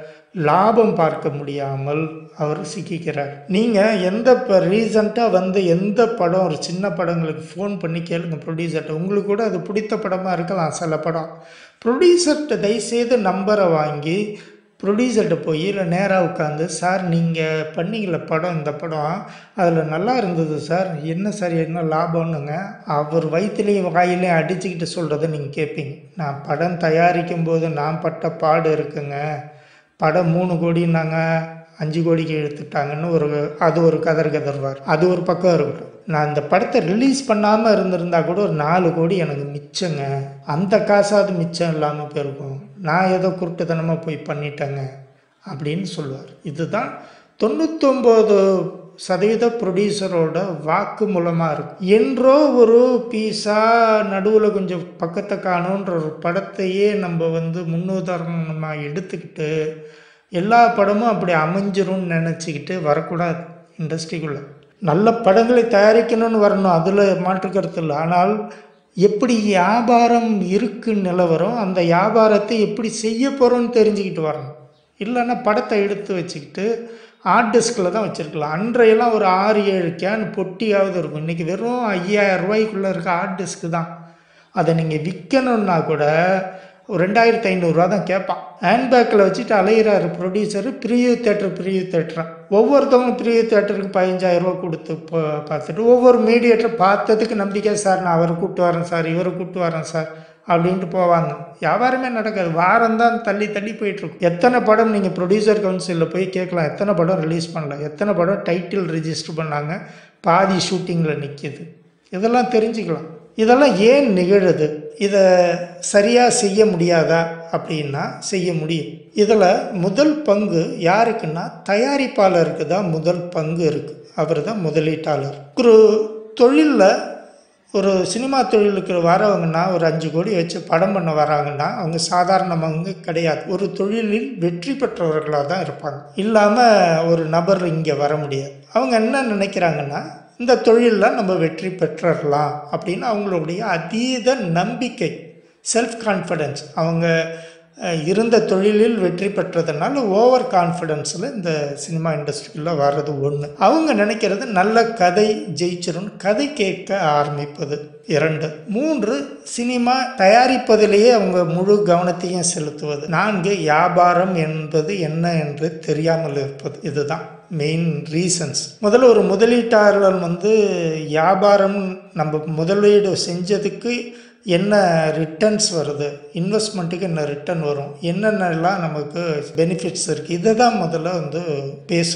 லாபம் பார்க்க முடியாமல் அவர் சிக்கிக்கிறார் நீங்கள் எந்த இப்போ ரீசண்டாக வந்து எந்த படம் ஒரு சின்ன படங்களுக்கு ஃபோன் பண்ணி கேளுங்க ப்ரொடியூசர்கிட்ட உங்களுக்கு கூட அது பிடித்த படமாக இருக்கலாம் சில படம் ப்ரொடியூசர்கிட்ட தயவுசெய்து நம்பரை வாங்கி ப்ரொடியூசர்கிட்ட போய் இல்லை நேராக உட்காந்து சார் நீங்கள் பண்ணீங்கள படம் இந்த படம் அதில் நல்லா இருந்தது சார் என்ன சார் என்ன லாபம்னுங்க அவர் வயிற்றுலையும் வாயிலையும் அடிச்சுக்கிட்டு சொல்கிறத நீங்கள் கேட்பீங்க நான் படம் தயாரிக்கும் போது நான் பட்ட பாடு இருக்குங்க படம் மூணு கோடின்னாங்க அஞ்சு கோடிக்கு எடுத்துட்டாங்கன்னு ஒரு அது ஒரு கதர் கதர்வார் அது ஒரு பக்கம் இருக்கட்டும் நான் இந்த படத்தை ரிலீஸ் பண்ணாமல் இருந்திருந்தா கூட ஒரு நாலு கோடி எனக்கு மிச்சங்க அந்த காசாவது மிச்சம் இல்லாமல் போயிருக்கும் நான் ஏதோ குருட்டுத்தனமாக போய் பண்ணிட்டேங்க அப்படின்னு சொல்லுவார் இதுதான் தொண்ணூத்தொம்பது சதவீத ப்ரொடியூசரோட வாக்கு மூலமாக இருக்கும் என்றோ ஒரு பீஸா நடுவில் கொஞ்சம் பக்கத்தை காணுன்ற ஒரு படத்தையே நம்ம வந்து முன்னுதாரணமாக எடுத்துக்கிட்டு எல்லா படமும் அப்படி அமைஞ்சிரும்னு நினச்சிக்கிட்டு வரக்கூடாது இண்டஸ்ட்ரிக்குள்ளே நல்ல படங்களை தயாரிக்கணும்னு வரணும் அதில் மாற்று கருத்து இல்லை ஆனால் எப்படி வியாபாரம் இருக்கு நிலவரம் அந்த வியாபாரத்தை எப்படி செய்ய போகிறோன்னு தெரிஞ்சுக்கிட்டு வரணும் இல்லைன்னா படத்தை எடுத்து வச்சுக்கிட்டு ஹார்ட் டிஸ்கில் தான் வச்சுருக்கலாம் அன்றையெல்லாம் ஒரு ஆறு ஏழு கேன் பொட்டியாவது இருக்கும் இன்றைக்கி வெறும் ஐயாயிரம் ரூபாய்க்குள்ளே இருக்க ஹார்ட் டிஸ்க்கு தான் அதை நீங்கள் விற்கணுன்னா கூட ஒரு ரெண்டாயிரத்து ஐநூறுரூவா தான் கேட்பான் ஹேண்ட்பேக்கில் வச்சுட்டு அலையிறாரு ப்ரொடியூசரு ப்ரியூ தேட்டர் ப்ரியூ தேட்டரான் ஒவ்வொருத்தவங்களும் ப்ரியூ தேட்டருக்கு பதினஞ்சாயிரரூவா கொடுத்து பா பார்த்துட்டு ஒவ்வொரு மீடியேட்டர் பார்த்ததுக்கு நம்பிக்கை சார் நான் அவரை கூப்பிட்டு வரேன் சார் இவரை கூப்பிட்டு வரேன் சார் அப்படின்ட்டு போவாங்க வியாபாரமே நடக்காது வாரம் தான் தள்ளி தள்ளி போயிட்டுருக்கும் எத்தனை படம் நீங்கள் ப்ரொடியூசர் கவுன்சிலில் போய் கேட்கலாம் எத்தனை படம் ரிலீஸ் பண்ணல எத்தனை படம் டைட்டில் ரிஜிஸ்டர் பண்ணாங்க பாதி ஷூட்டிங்கில் நிற்கிது இதெல்லாம் தெரிஞ்சுக்கலாம் இதெல்லாம் ஏன் நிகழுது இதை சரியாக செய்ய முடியாதா அப்படின்னா செய்ய முடியும் இதில் முதல் பங்கு யாருக்குன்னா தயாரிப்பாளருக்கு தான் முதல் பங்கு இருக்குது அவர் தான் முதலீட்டாளர் ஒரு தொழிலில் ஒரு சினிமா தொழிலுக்கு வரவங்கன்னா ஒரு அஞ்சு கோடி வச்சு படம் பண்ண வராங்கன்னா அவங்க சாதாரணமாக கிடையாது ஒரு தொழிலில் வெற்றி பெற்றவர்களாக தான் இருப்பாங்க இல்லாமல் ஒரு நபர் இங்கே வர முடியாது அவங்க என்ன நினைக்கிறாங்கன்னா இந்த தொழிலில் நம்ம வெற்றி பெற்றரலாம் அப்படின்னு அவங்களுடைய அதீத நம்பிக்கை செல்ஃப் கான்ஃபிடென்ஸ் அவங்க அஹ், இருந்த தொழிலில் வெற்றி பெற்றதுனால ஓவர் கான்ஃபிடென்ஸில் இந்த சினிமா இண்டஸ்ட்ரிக்குள்ளே வர்றது ஒன்று அவங்க நினைக்கிறது நல்ல கதை ஜெயிச்சிரும் கதை கேட்க ஆரம்பிப்பது இரண்டு மூன்று சினிமா தயாரிப்பதிலேயே அவங்க முழு கவனத்தையும் செலுத்துவது நான்கு வியாபாரம் என்பது என்ன என்று தெரியாமல் இருப்பது இதுதான் மெயின் ரீசன்ஸ் முதல்ல ஒரு முதலீட்டாளர் வந்து வியாபாரம் நம்ம முதலீடு செஞ்சதுக்கு என்ன ரிட்டர்ன்ஸ் வருது இன்வெஸ்ட்மெண்ட்டுக்கு என்ன ரிட்டர்ன் வரும் என்னென்னலாம் நமக்கு பெனிஃபிட்ஸ் இருக்குது இதை தான் முதல்ல வந்து பேசணும்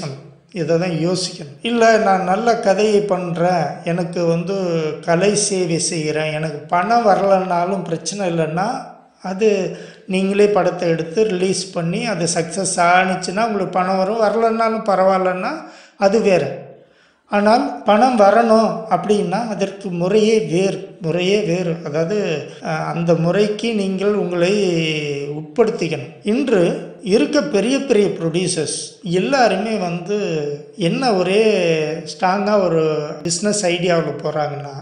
இதை தான் யோசிக்கணும் இல்லை நான் நல்ல கதையை பண்ணுறேன் எனக்கு வந்து கலை சேவை செய்கிறேன் எனக்கு பணம் வரலைன்னாலும் பிரச்சனை இல்லைன்னா அது நீங்களே படத்தை எடுத்து ரிலீஸ் பண்ணி அது சக்ஸஸ் ஆணுச்சுன்னா உங்களுக்கு பணம் வரும் வரலைன்னாலும் பரவாயில்லன்னா அது வேறு ஆனால் பணம் வரணும் அப்படின்னா அதற்கு முறையே வேறு முறையே வேறு அதாவது அஹ், அந்த முறைக்கு நீங்கள் உங்களை உட்படுத்திக்கணும் இன்று இருக்க பெரிய பெரிய ப்ரொடியூசர்ஸ் எல்லாருமே வந்து என்ன ஒரே ஸ்ட்ராங்காக ஒரு பிஸ்னஸ் ஐடியாவில் போகிறாங்கன்னா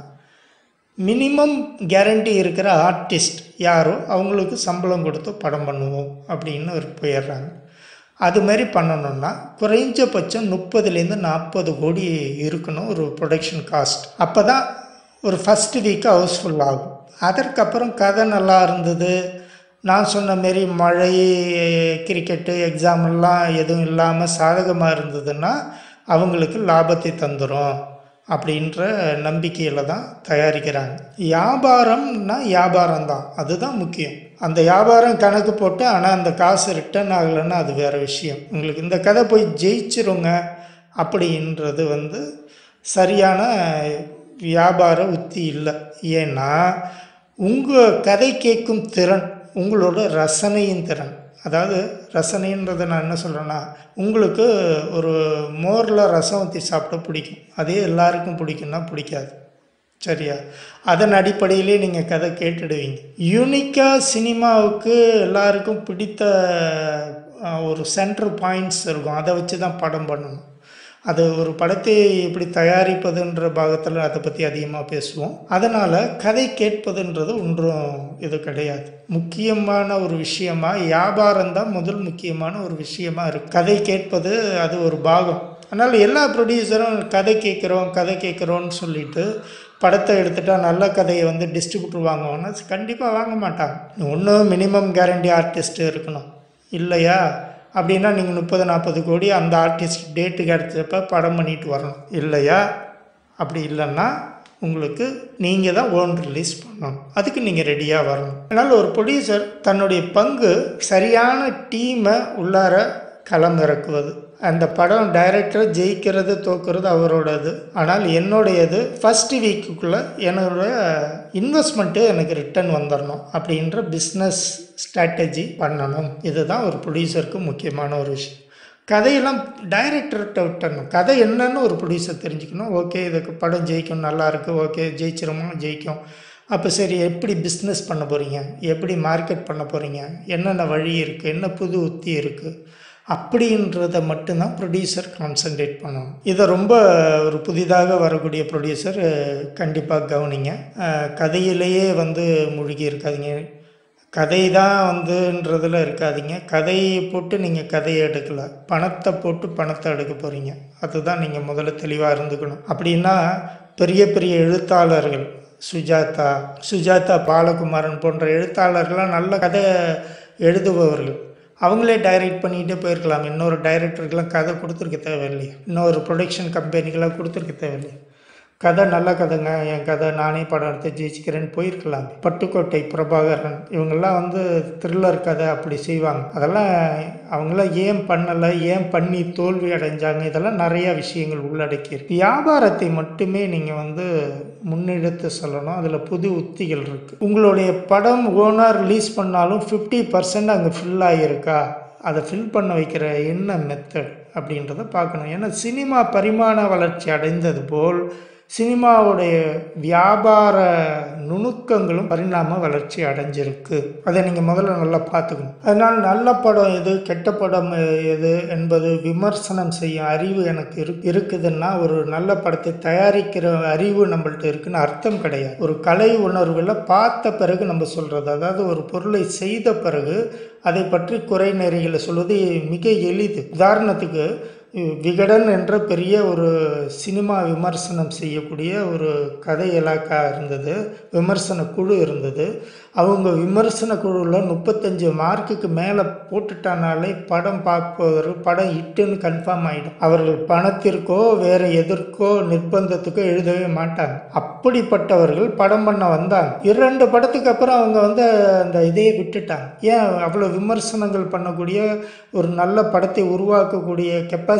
மினிமம் கேரண்டி இருக்கிற ஆர்டிஸ்ட் யாரோ அவங்களுக்கு சம்பளம் கொடுத்து படம் பண்ணுவோம் அப்படின்னு ஒரு போயிடுறாங்க அது மாதிரி பண்ணணும்னா குறைஞ்சபட்சம் முப்பதுலேருந்து நாற்பது கோடி இருக்கணும் ஒரு ப்ரொடக்ஷன் காஸ்ட் அப்போ தான் ஒரு ஃபஸ்ட் வீக்கு ஹவுஸ்ஃபுல் ஆகும் அதற்கப்புறம் கதை நல்லா இருந்தது நான் சொன்ன மாரி மழை கிரிக்கெட்டு எக்ஸாம் எல்லாம் எதுவும் இல்லாமல் சாதகமாக இருந்ததுன்னா அவங்களுக்கு லாபத்தை தந்துடும் அப்படின்ற நம்பிக்கையில் தான் தயாரிக்கிறாங்க வியாபாரம்னா வியாபாரம் தான் அதுதான் முக்கியம் அந்த வியாபாரம் கணக்கு போட்டு ஆனால் அந்த காசு ரிட்டர்ன் ஆகலைன்னா அது வேறு விஷயம் உங்களுக்கு இந்த கதை போய் ஜெயிச்சிருங்க அப்படின்றது வந்து சரியான வியாபார உத்தி இல்லை ஏன்னா உங்கள் கதை கேட்கும் திறன் உங்களோட ரசனையின் திறன் அதாவது ரசனைன்றதை நான் என்ன சொல்கிறேன்னா உங்களுக்கு ஒரு மோரில் ரசம் ஊற்றி சாப்பிட பிடிக்கும் அதே எல்லாருக்கும் பிடிக்கும்னா பிடிக்காது சரியா அதன் அடிப்படையிலே நீங்கள் கதை கேட்டுடுவீங்க யூனிக்காக சினிமாவுக்கு எல்லாருக்கும் பிடித்த அஹ், ஒரு சென்ட்ரு பாயிண்ட்ஸ் இருக்கும் அதை வச்சு தான் படம் பண்ணணும் அது ஒரு படத்தை எப்படி தயாரிப்பதுன்ற பாகத்தில் அதை பற்றி அதிகமாக பேசுவோம் அதனால் கதை கேட்பதுன்றது ஒன்றும் இது கிடையாது முக்கியமான ஒரு விஷயமா வியாபாரம் தான் முதல் முக்கியமான ஒரு விஷயமா இருக்கு கதை கேட்பது அது ஒரு பாகம் அதனால் எல்லா ப்ரொடியூசரும் கதை கேட்குறோம் கதை கேட்குறோன்னு சொல்லிட்டு படத்தை எடுத்துட்டா நல்ல கதையை வந்து டிஸ்ட்ரிபியூட்டர் வாங்குவாங்கன்னா கண்டிப்பாக வாங்க மாட்டாங்க ஒன்று மினிமம் கேரண்டி ஆர்டிஸ்ட் இருக்கணும் இல்லையா அப்படின்னா நீங்கள் முப்பது நாற்பது கோடி அந்த ஆர்டிஸ்ட் டேட்டு கிடச்சப்ப படம் பண்ணிட்டு வரணும் இல்லையா அப்படி இல்லைன்னா உங்களுக்கு நீங்கள் தான் ஓன் ரிலீஸ் பண்ணணும் அதுக்கு நீங்கள் ரெடியாக வரணும் அதனால் ஒரு ப்ரொடியூசர் தன்னுடைய பங்கு சரியான டீமை உள்ளார களம் இறக்குவது அந்த படம் டைரக்டர் ஜெயிக்கிறது தோக்குறது அவரோடது ஆனால் என்னுடையது ஃபஸ்ட் வீக்குக்குள்ளே என்னோட இன்வெஸ்ட்மெண்ட்டு எனக்கு ரிட்டர்ன் வந்துடணும் அப்படின்ற பிஸ்னஸ் ஸ்ட்ராட்டஜி பண்ணணும் இதுதான் ஒரு ப்ரொடியூசருக்கு முக்கியமான ஒரு விஷயம் கதையெல்லாம் டைரக்டர்கிட்ட விட்டணும் கதை என்னன்னு ஒரு ப்ரொடியூசர் தெரிஞ்சுக்கணும் ஓகே இதுக்கு படம் ஜெயிக்கும் நல்லா இருக்கு ஓகே ஜெயிச்சிருமோ ஜெயிக்கும் அப்போ சரி எப்படி பிஸ்னஸ் பண்ண போகிறீங்க எப்படி மார்க்கெட் பண்ண போகிறீங்க என்னென்ன வழி இருக்குது என்ன புது உத்தி இருக்குது அப்படின்றத மட்டும்தான் ப்ரொடியூசர் கான்சன்ட்ரேட் பண்ணணும் இதை ரொம்ப ஒரு புதிதாக வரக்கூடிய ப்ரொடியூசர் கண்டிப்பாக கவனிங்க அஹ், கதையிலேயே வந்து மூழ்கி இருக்காதீங்க கதை தான் வந்துன்றதில் இருக்காதீங்க கதையை போட்டு நீங்கள் கதையை எடுக்கல பணத்தை போட்டு பணத்தை எடுக்க போகிறீங்க அதுதான் நீங்கள் முதல்ல தெளிவாக இருந்துக்கணும் அப்படின்னா பெரிய பெரிய எழுத்தாளர்கள் சுஜாதா சுஜாதா பாலகுமாரன் போன்ற எழுத்தாளர்கள்லாம் நல்ல கதை எழுதுபவர்கள் அவங்களே டைரக்ட் பண்ணிகிட்டே போயிருக்கலாம் இன்னொரு டைரக்டருக்கெல்லாம் கதை கொடுத்துருக்க தேவையில்லையே இன்னொரு ப்ரொடக்ஷன் கம்பெனிக்கெல்லாம் கொடுத்துருக்க தேவையில்லையே கதை நல்ல கதைங்க என் கதை நானே படம் எடுத்து ஜெயிச்சுக்கிறேன்னு போயிருக்கலாம் பட்டுக்கோட்டை பிரபாகரன் இவங்கெல்லாம் வந்து த்ரில்லர் கதை அப்படி செய்வாங்க அதெல்லாம் அவங்களாம் ஏன் பண்ணலை ஏன் பண்ணி தோல்வி அடைஞ்சாங்க இதெல்லாம் நிறையா விஷயங்கள் உள்ளடக்கி இருக்கு வியாபாரத்தை மட்டுமே நீங்கள் வந்து முன்னெடுத்து சொல்லணும் அதில் புது உத்திகள் இருக்குது உங்களுடைய படம் ஓனாக ரிலீஸ் பண்ணாலும் ஃபிஃப்டி பர்சன்ட் அங்கே ஃபில் ஆகியிருக்கா அதை ஃபில் பண்ண வைக்கிற என்ன மெத்தட் அப்படின்றத பார்க்கணும் ஏன்னா சினிமா பரிமாண வளர்ச்சி அடைந்தது போல் சினிமாவுடைய வியாபார நுணுக்கங்களும் பரிணாம வளர்ச்சி அடைஞ்சிருக்கு அதை நீங்கள் முதல்ல நல்லா பார்த்துக்கணும் அதனால் நல்ல படம் எது கெட்ட படம் எது என்பது விமர்சனம் செய்யும் அறிவு எனக்கு இரு இருக்குதுன்னா ஒரு நல்ல படத்தை தயாரிக்கிற அறிவு நம்மள்ட்ட இருக்குன்னு அர்த்தம் கிடையாது ஒரு கலை உணர்வில் பார்த்த பிறகு நம்ம சொல்கிறது அதாவது ஒரு பொருளை செய்த பிறகு அதை பற்றி குறை நிறைகளை சொல்வது மிக எளிது உதாரணத்துக்கு விகடன் என்ற பெரிய ஒரு சினிமா விமர்சனம் செய்யக்கூடிய ஒரு கதை இலாக்கா இருந்தது விமர்சன குழு இருந்தது அவங்க விமர்சன குழுவில் முப்பத்தஞ்சு மார்க்குக்கு மேலே போட்டுட்டானாலே படம் பார்ப்பவர் படம் இட்டுன்னு கன்ஃபார்ம் ஆகிடும் அவர்கள் பணத்திற்கோ வேறு எதற்கோ நிர்பந்தத்துக்கோ எழுதவே மாட்டாங்க அப்படிப்பட்டவர்கள் படம் பண்ண வந்தாங்க இரண்டு படத்துக்கு அப்புறம் அவங்க வந்து அந்த இதையே விட்டுட்டாங்க ஏன் அவ்வளோ விமர்சனங்கள் பண்ணக்கூடிய ஒரு நல்ல படத்தை உருவாக்கக்கூடிய கெப்பாசிட்டி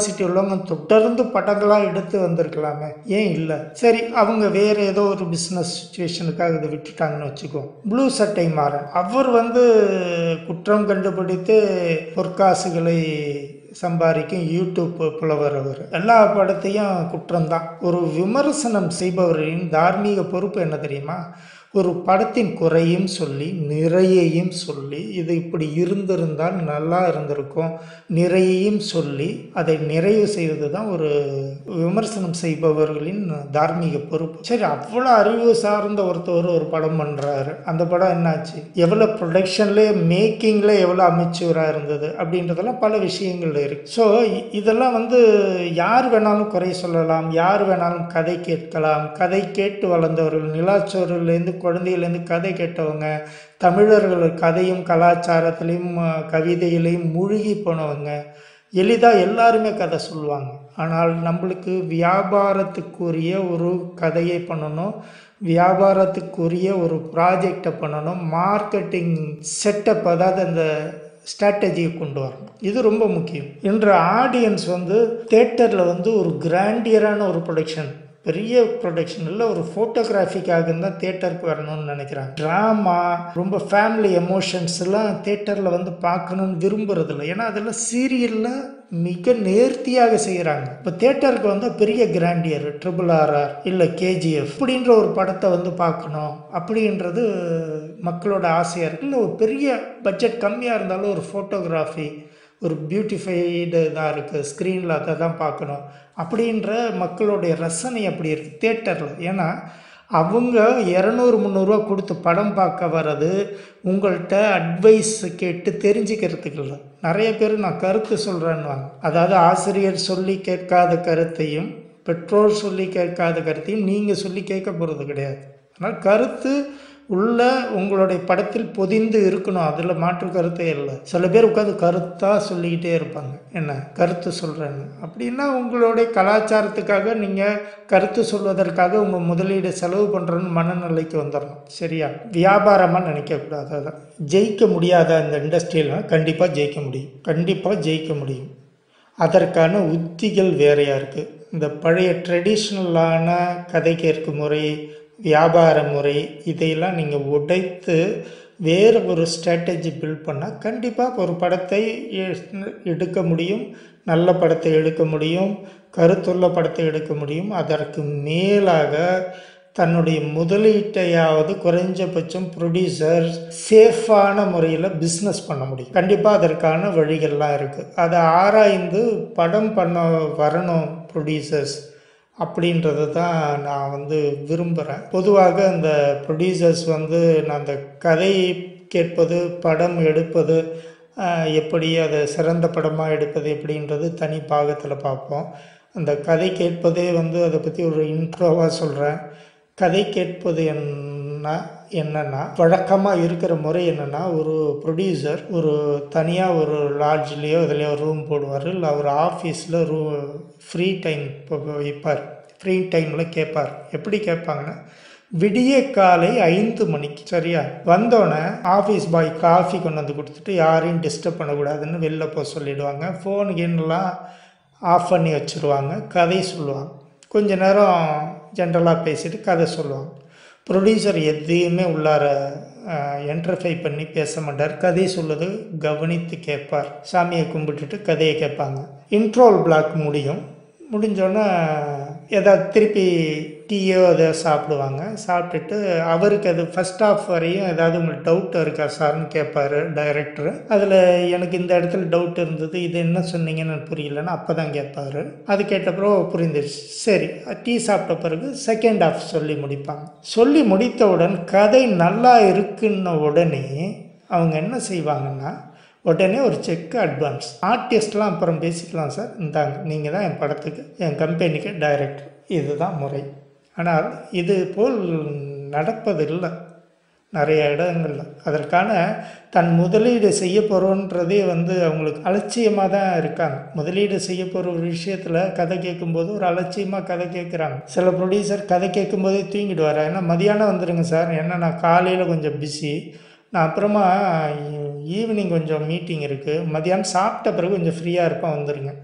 கெப்பாசிட்டி உள்ளவங்க தொடர்ந்து படங்களாக எடுத்து வந்திருக்கலாமே ஏன் இல்லை சரி அவங்க வேற ஏதோ ஒரு பிஸ்னஸ் சுச்சுவேஷனுக்காக இதை விட்டுட்டாங்கன்னு வச்சுக்கோ ப்ளூ சட்டை மாறன் அவர் வந்து குற்றம் கண்டுபிடித்து பொற்காசுகளை சம்பாதிக்கும் யூடியூப் புலவர் அவர் எல்லா படத்தையும் குற்றம்தான் ஒரு விமர்சனம் செய்பவரின் தார்மீக பொறுப்பு என்ன தெரியுமா ஒரு படத்தின் குறையும் சொல்லி நிறையையும் சொல்லி இது இப்படி இருந்திருந்தால் நல்லா இருந்திருக்கும் நிறையையும் சொல்லி அதை நிறைவு செய்வது தான் ஒரு விமர்சனம் செய்பவர்களின் தார்மீக பொறுப்பு சரி அவ்வளோ அறிவு சார்ந்த ஒருத்தவர் ஒரு படம் பண்ணுறாரு அந்த படம் என்னாச்சு எவ்வளோ ப்ரொடக்ஷன்லேயே மேக்கிங்கில் எவ்வளோ அமைச்சூராக இருந்தது அப்படின்றதெல்லாம் பல விஷயங்கள் இருக்குது ஸோ இதெல்லாம் வந்து யார் வேணாலும் குறை சொல்லலாம் யார் வேணாலும் கதை கேட்கலாம் கதை கேட்டு வளர்ந்தவர்கள் நிலாச்சோறுலேருந்து குழந்தையிலேருந்து கதை கேட்டவங்க தமிழர்கள் கதையும் கலாச்சாரத்திலையும் அஹ், கவிதையிலையும் மூழ்கி போனவங்க எளிதாக எல்லாருமே கதை சொல்லுவாங்க ஆனால் நம்மளுக்கு வியாபாரத்துக்குரிய ஒரு கதையை பண்ணணும் வியாபாரத்துக்குரிய ஒரு ப்ராஜெக்டை பண்ணணும் மார்க்கெட்டிங் செட்டப் அதாவது அந்த ஸ்ட்ராட்டஜியை கொண்டு வரணும் இது ரொம்ப முக்கியம் இன்று ஆடியன்ஸ் வந்து தேட்டரில் வந்து ஒரு கிராண்டியரான ஒரு ப்ரொடக்ஷன் பெரிய ப்ரொடக்ஷன் இல்லை ஒரு ஃபோட்டோகிராஃபிக்காக தான் தேட்டருக்கு வரணும்னு நினைக்கிறாங்க ட்ராமா ரொம்ப ஃபேமிலி எமோஷன்ஸ் எல்லாம் தேட்டரில் வந்து பார்க்கணும்னு விரும்புறது இல்லை ஏன்னா அதெல்லாம் சீரியலில் மிக நேர்த்தியாக செய்கிறாங்க இப்போ தேட்டருக்கு வந்து பெரிய கிராண்டியர் ட்ரிபிள் ஆர்ஆர் இல்லை கேஜிஎஃப் இப்படின்ற ஒரு படத்தை வந்து பார்க்கணும் அப்படின்றது மக்களோட ஆசையாக இருக்குது இல்லை ஒரு பெரிய பட்ஜெட் கம்மியாக இருந்தாலும் ஒரு ஃபோட்டோகிராஃபி ஒரு பியூட்டிஃபைடு இதாக இருக்குது ஸ்க்ரீனில் அதை தான் பார்க்கணும் அப்படின்ற மக்களுடைய ரசனை அப்படி இருக்குது தேட்டரில் ஏன்னா அவங்க இரநூறு முந்நூறுரூவா கொடுத்து படம் பார்க்க வர்றது உங்கள்கிட்ட அட்வைஸ் கேட்டு தெரிஞ்சுக்கிறதுக்கு இல்லை நிறைய பேர் நான் கருத்து சொல்கிறேன்னுவாங்க அதாவது ஆசிரியர் சொல்லி கேட்காத கருத்தையும் பெற்றோர் சொல்லி கேட்காத கருத்தையும் நீங்கள் சொல்லி கேட்க போகிறது கிடையாது ஆனால் கருத்து உள்ள உங்களுடைய படத்தில் பொதிந்து இருக்கணும் அதில் மாற்று கருத்தே இல்லை சில பேர் உட்காந்து கருத்தாக சொல்லிக்கிட்டே இருப்பாங்க என்ன கருத்து சொல்கிறேன்னு அப்படின்னா உங்களுடைய கலாச்சாரத்துக்காக நீங்கள் கருத்து சொல்வதற்காக உங்கள் முதலீடு செலவு பண்ணுறன்னு மனநிலைக்கு வந்துடணும் சரியா வியாபாரமாக நினைக்கக்கூடாது அதான் ஜெயிக்க முடியாத அந்த இண்டஸ்ட்ரியில் கண்டிப்பாக ஜெயிக்க முடியும் கண்டிப்பாக ஜெயிக்க முடியும் அதற்கான உத்திகள் வேறையாக இருக்குது இந்த பழைய ட்ரெடிஷ்னலான கதை கேட்கும் முறை வியாபார முறை இதையெல்லாம் நீங்கள் உடைத்து வேறு ஒரு ஸ்ட்ராட்டஜி பில்ட் பண்ணால் கண்டிப்பாக ஒரு படத்தை எ- எடுக்க முடியும் நல்ல படத்தை எடுக்க முடியும் கருத்துள்ள படத்தை எடுக்க முடியும் அதற்கு மேலாக தன்னுடைய முதலீட்டையாவது குறைஞ்சபட்சம் ப்ரொடியூசர் சேஃபான முறையில் பிஸ்னஸ் பண்ண முடியும் கண்டிப்பாக அதற்கான வழிகள்லாம் இருக்குது அதை ஆராய்ந்து படம் பண்ண வரணும் ப்ரொடியூசர்ஸ் அப்படின்றத தான் நான் வந்து விரும்புகிறேன் பொதுவாக அந்த ப்ரொடியூசர்ஸ் வந்து நான் அந்த கதை கேட்பது படம் எடுப்பது ஆஹ், எப்படி அதை சிறந்த படமாக எடுப்பது எப்படின்றது தனி பாகத்தில் பார்ப்போம் அந்த கதை கேட்பதே வந்து அதை பற்றி ஒரு இன்ட்ரோவாக சொல்கிறேன் கதை கேட்பது என்ன என்னன்னா வழக்கமாக இருக்கிற முறை என்னன்னா ஒரு ப்ரொடியூசர் ஒரு தனியாக ஒரு லாட்ஜ்லேயோ இதுலையோ ரூம் போடுவார் இல்லை அவர் ஆஃபீஸில் ரூ ஃப்ரீ டைம் வைப்பார் ஃப்ரீ டைமில் கேட்பார் எப்படி கேட்பாங்கன்னா விடிய காலை ஐந்து மணிக்கு சரியா வந்தோடனே ஆஃபீஸ் பாய் காஃபி கொண்டு வந்து கொடுத்துட்டு யாரையும் டிஸ்டர்ப் பண்ணக்கூடாதுன்னு வெளில போக சொல்லிடுவாங்க ஃபோன் கீன்லாம் ஆஃப் பண்ணி வச்சுருவாங்க கதை சொல்லுவாங்க கொஞ்ச நேரம் ஜென்ரலாக பேசிட்டு கதை சொல்லுவாங்க ப்ரொடியூசர் எதையுமே உள்ளார என்டர்ஃபை பண்ணி பேச மாட்டார் கதை சொல்லுது கவனித்து கேட்பார் சாமியை கும்பிட்டுட்டு கதையை கேட்பாங்க இன்ட்ரோல் பிளாக் முடியும் முடிஞ்சோடனே ஏதாவது திருப்பி டீயோ அதை சாப்பிடுவாங்க சாப்பிட்டுட்டு அவருக்கு அது ஃபஸ்ட் ஆஃப் வரையும் ஏதாவது உங்களுக்கு டவுட் இருக்கா சார்னு கேட்பாரு டைரக்டர் அதில் எனக்கு இந்த இடத்துல டவுட் இருந்தது இது என்ன சொன்னீங்கன்னு எனக்கு புரியலன்னு அப்போ தான் கேட்பாரு அது கேட்டப்பறம் புரிந்துருச்சு சரி டீ சாப்பிட்ட பிறகு செகண்ட் ஆஃப் சொல்லி முடிப்பாங்க சொல்லி முடித்தவுடன் கதை நல்லா இருக்குன்ன உடனே அவங்க என்ன செய்வாங்கன்னா உடனே ஒரு செக் அட்வான்ஸ் ஆர்டிஸ்ட்லாம் அப்புறம் பேசிக்கலாம் சார் இந்தாங்க நீங்கள் தான் என் படத்துக்கு என் கம்பெனிக்கு டைரக்டர் இதுதான் முறை ஆனால் இது போல் நடப்பதில்லை நிறைய இடங்கள்ல அதற்கான தன் முதலீடு செய்ய போகிறோன்றதே வந்து அவங்களுக்கு அலட்சியமாக தான் இருக்காங்க முதலீடு செய்ய போகிற ஒரு விஷயத்தில் கதை கேட்கும்போது ஒரு அலட்சியமாக கதை கேட்குறாங்க சில ப்ரொடியூசர் கதை கேட்கும்போதே தூங்கிடுவார் ஏன்னா மதியானம் வந்துடுங்க சார் ஏன்னா நான் காலையில் கொஞ்சம் பிஸி நான் அப்புறமா ஈவினிங் கொஞ்சம் மீட்டிங் இருக்குது மதியானம் சாப்பிட்ட பிறகு கொஞ்சம் ஃப்ரீயாக இருப்பேன் வந்துடுங்க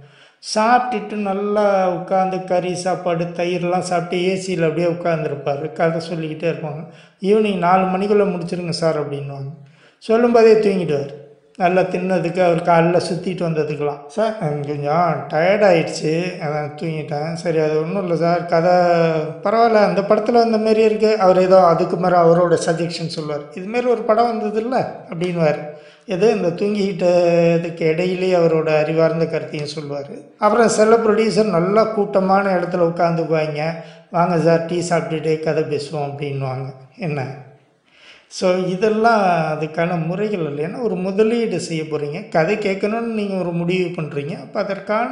சாப்பிட்டுட்டு நல்லா உட்காந்து கறி சாப்பாடு தயிர்லாம் சாப்பிட்டு ஏசியில் அப்படியே உட்காந்துருப்பார் கதை சொல்லிக்கிட்டே இருப்பாங்க ஈவினிங் நாலு மணிக்குள்ளே முடிச்சிருங்க சார் அப்படின்வாங்க சொல்லும்போதே தூங்கிடுவார் நல்லா தின்னதுக்கு அவர் காலையில் சுற்றிட்டு வந்ததுக்கெலாம் சார் எனக்கு கொஞ்சம் டயர்ட் ஆயிடுச்சு அதான் தூங்கிட்டேன் சரி அது ஒன்றும் இல்லை சார் கதை பரவாயில்ல அந்த படத்தில் வந்த மாரி இருக்குது அவர் ஏதோ அதுக்கு மேலே அவரோட சஜெக்ஷன் சொல்லுவார் இதுமாரி ஒரு படம் வந்தது இல்லை அப்படின்வார் எது இந்த தூங்கிக்கிட்ட இதுக்கு இடையிலேயே அவரோட அறிவார்ந்த கருத்தையும் சொல்லுவார் அப்புறம் சில ப்ரொடியூசர் நல்லா கூட்டமான இடத்துல உட்காந்துக்குவாங்க வாங்க சார் டீ சாப்பிட்டுட்டு கதை பேசுவோம் அப்படின்வாங்க என்ன ஸோ இதெல்லாம் அதுக்கான முறைகள் இல்லை ஏன்னா ஒரு முதலீடு செய்ய போகிறீங்க கதை கேட்கணும்னு நீங்கள் ஒரு முடிவு பண்ணுறீங்க அப்போ அதற்கான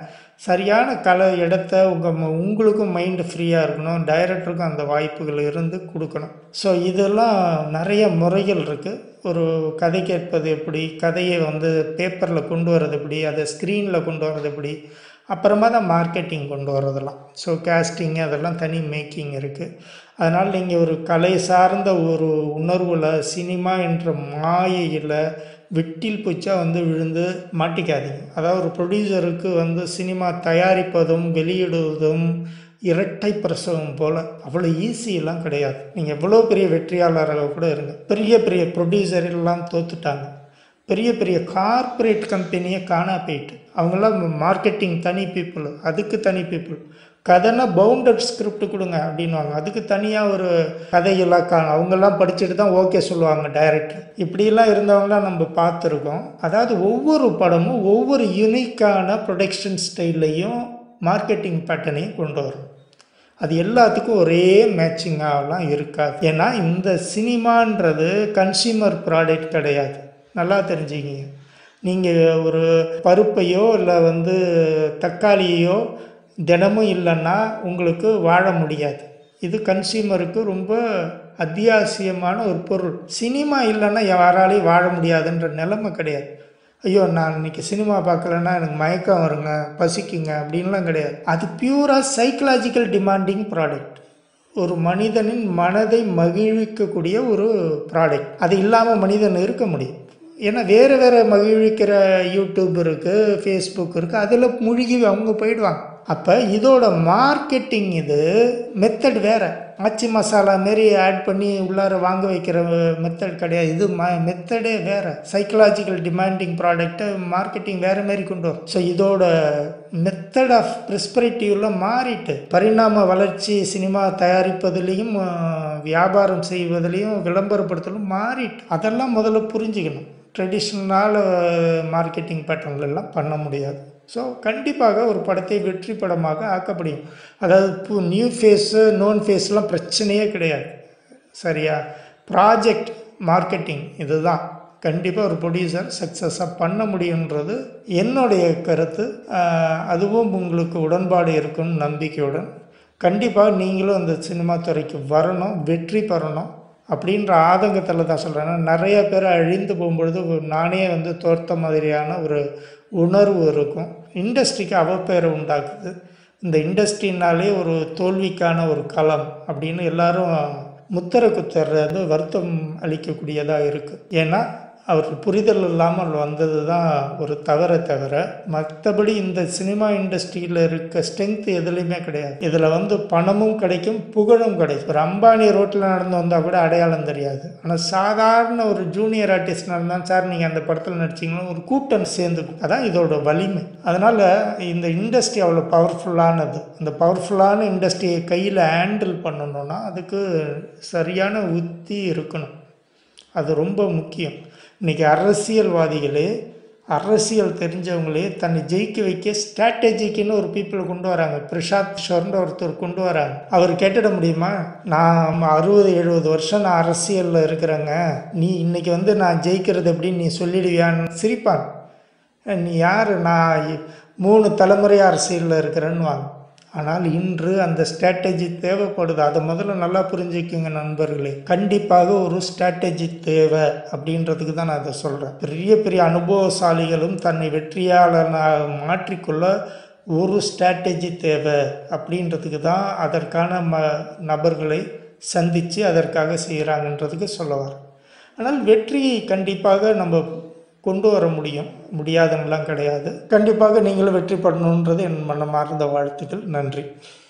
சரியான கலை இடத்த உங்கள் உங்களுக்கும் மைண்டு ஃப்ரீயாக இருக்கணும் டைரக்டருக்கும் அந்த வாய்ப்புகள் இருந்து கொடுக்கணும் ஸோ இதெல்லாம் நிறைய முறைகள் இருக்குது ஒரு கதை கேட்பது எப்படி கதையை வந்து பேப்பரில் கொண்டு வர்றது எப்படி அதை ஸ்க்ரீனில் கொண்டு வர்றது எப்படி அப்புறமா தான் மார்க்கெட்டிங் கொண்டு வரதெல்லாம் ஸோ கேஸ்டிங் அதெல்லாம் தனி மேக்கிங் இருக்குது அதனால் நீங்கள் ஒரு கலை சார்ந்த ஒரு உணர்வில் சினிமா என்ற மாயையில் வெட்டில் பூச்சா வந்து விழுந்து மாட்டிக்காதீங்க அதாவது ஒரு ப்ரொடியூசருக்கு வந்து சினிமா தயாரிப்பதும் வெளியிடுவதும் இரட்டை பிரசவம் போல் அவ்வளோ ஈஸியெல்லாம் கிடையாது நீங்கள் எவ்வளோ பெரிய வெற்றியாளராக கூட இருங்க பெரிய பெரிய ப்ரொடியூசர் எல்லாம் தோத்துட்டாங்க பெரிய பெரிய கார்ப்பரேட் கம்பெனியை காணா போயிட்டு அவங்களாம் மார்க்கெட்டிங் தனி பீப்புள் அதுக்கு தனி பீப்புள் கதைனா பவுண்டட் ஸ்கிரிப்ட் கொடுங்க அப்படின்வாங்க அதுக்கு தனியாக ஒரு கதையெல்லாம் கா அவங்கெல்லாம் படிச்சுட்டு தான் ஓகே சொல்லுவாங்க டைரக்டர் இப்படிலாம் இருந்தவங்களாம் நம்ம பார்த்துருக்கோம் அதாவது ஒவ்வொரு படமும் ஒவ்வொரு யூனிக்கான ப்ரொடக்ஷன் ஸ்டைல்லையும் மார்க்கெட்டிங் பேட்டர்னையும் கொண்டு வரும் அது எல்லாத்துக்கும் ஒரே மேட்சிங்காகலாம் இருக்காது ஏன்னா இந்த சினிமான்றது கன்சியூமர் ப்ராடக்ட் கிடையாது நல்லா தெரிஞ்சுக்கிங்க நீங்கள் ஒரு பருப்பையோ இல்லை வந்து தக்காளியோ தினமும் இல்லைன்னா உங்களுக்கு வாழ முடியாது இது கன்சியூமருக்கு ரொம்ப அத்தியாவசியமான ஒரு பொருள் சினிமா இல்லைன்னா யாராலையும் வாழ முடியாதுன்ற நிலைமை கிடையாது ஐயோ நான் இன்னைக்கு சினிமா பார்க்கலன்னா எனக்கு மயக்கம் வருங்க பசிக்குங்க அப்படின்லாம் கிடையாது அது பியூராக சைக்கலாஜிக்கல் டிமாண்டிங் ப்ராடக்ட் ஒரு மனிதனின் மனதை மகிழ்விக்கக்கூடிய ஒரு ப்ராடக்ட் அது இல்லாமல் மனிதன் இருக்க முடியும் ஏன்னா வேறு வேறு மகிழ்விக்கிற யூடியூப் இருக்குது ஃபேஸ்புக் இருக்குது அதில் மூழ்கி அவங்க போயிடுவாங்க அப்போ இதோட மார்க்கெட்டிங் இது மெத்தட் வேறு ஆச்சி மசாலா மாரி ஆட் பண்ணி உள்ளார வாங்க வைக்கிற மெத்தட் கிடையாது இது ம மெத்தடே வேறு சைக்கலாஜிக்கல் டிமாண்டிங் ப்ராடக்ட்டை மார்க்கெட்டிங் வேறு மாரி கொண்டு வரும் ஸோ இதோட மெத்தட் ஆஃப் ப்ரிஸ்பரேட்டிவ்லாம் மாறிட்டு பரிணாம வளர்ச்சி சினிமா தயாரிப்பதுலேயும் வியாபாரம் செய்வதிலையும் விளம்பரப்படுத்தலும் மாறிட்டு அதெல்லாம் முதல்ல புரிஞ்சுக்கணும் ட்ரெடிஷ்னலால் மார்க்கெட்டிங் பேட்டர்ன்லாம் பண்ண முடியாது ஸோ கண்டிப்பாக ஒரு படத்தை வெற்றி படமாக ஆக்க முடியும் அதாவது இப்போ நியூ ஃபேஸு நோன் ஃபேஸ்லாம் பிரச்சனையே கிடையாது சரியா ப்ராஜெக்ட் மார்க்கெட்டிங் இதுதான் கண்டிப்பாக ஒரு ப்ரொடியூசர் சக்ஸஸாக பண்ண முடியுன்றது என்னுடைய கருத்து அதுவும் உங்களுக்கு உடன்பாடு இருக்குன்னு நம்பிக்கையுடன் கண்டிப்பாக நீங்களும் அந்த சினிமா துறைக்கு வரணும் வெற்றி பெறணும் அப்படின்ற ஆதங்கத்தில் தான் சொல்கிறேன் நிறைய பேர் அழிந்து போகும்பொழுது நானே வந்து தோர்த்த மாதிரியான ஒரு உணர்வு இருக்கும் இண்டஸ்ட்ரிக்கு அவப்பேரை உண்டாக்குது இந்த இண்டஸ்ட்ரினாலே ஒரு தோல்விக்கான ஒரு களம் அப்படின்னு எல்லாரும் முத்திரை குத்துறது வருத்தம் அளிக்கக்கூடியதாக இருக்குது ஏன்னா அவர் புரிதல் இல்லாமல் வந்தது தான் ஒரு தவறை தவிர மற்றபடி இந்த சினிமா இண்டஸ்ட்ரியில் இருக்க ஸ்ட்ரென்த் எதுலேயுமே கிடையாது இதில் வந்து பணமும் கிடைக்கும் புகழும் கிடைக்கும் ஒரு அம்பானி ரோட்டில் நடந்து வந்தால் கூட அடையாளம் தெரியாது ஆனால் சாதாரண ஒரு ஜூனியர் ஆர்டிஸ்ட் நடந்தால் சார் நீங்கள் அந்த படத்தில் நடிச்சிங்கன்னா ஒரு கூட்டம் சேர்ந்து அதான் இதோட வலிமை அதனால் இந்த இண்டஸ்ட்ரி அவ்வளோ பவர்ஃபுல்லானது அந்த பவர்ஃபுல்லான இண்டஸ்ட்ரியை கையில் ஹேண்டில் பண்ணணுன்னா அதுக்கு சரியான உத்தி இருக்கணும் அது ரொம்ப முக்கியம் இன்றைக்கி அரசியல்வாதிகளே அரசியல் தெரிஞ்சவங்களே தன்னை ஜெயிக்க வைக்க ஸ்ட்ராட்டஜிக்குன்னு ஒரு பீப்புளை கொண்டு வராங்க பிரசாத் ஷோர்ன்ற ஒருத்தர் கொண்டு வராங்க அவர் கேட்டுட முடியுமா நான் அறுபது எழுபது வருஷம் நான் அரசியலில் இருக்கிறேங்க நீ இன்னைக்கு வந்து நான் ஜெயிக்கிறது எப்படின்னு நீ சொல்லிடுவியான்னு சிரிப்பாங்க நீ யார் நான் மூணு தலைமுறை அரசியலில் இருக்கிறேன்னு வாங்க ஆனால் இன்று அந்த ஸ்ட்ராட்டஜி தேவைப்படுது அதை முதல்ல நல்லா புரிஞ்சுக்குங்க நண்பர்களே கண்டிப்பாக ஒரு ஸ்ட்ராட்டஜி தேவை அப்படின்றதுக்கு தான் நான் அதை சொல்கிறேன் பெரிய பெரிய அனுபவசாலிகளும் தன்னை வெற்றியாளனாக மாற்றிக்கொள்ள ஒரு ஸ்ட்ராட்டஜி தேவை அப்படின்றதுக்கு தான் அதற்கான ம நபர்களை சந்தித்து அதற்காக செய்கிறாங்கன்றதுக்கு சொல்ல வரேன் ஆனால் வெற்றி கண்டிப்பாக நம்ம கொண்டு வர முடியும் முடியாதுன்னெலாம் கிடையாது கண்டிப்பாக நீங்களும் வெற்றி பெறணுன்றது என் மனமார்ந்த வாழ்த்துக்கள் நன்றி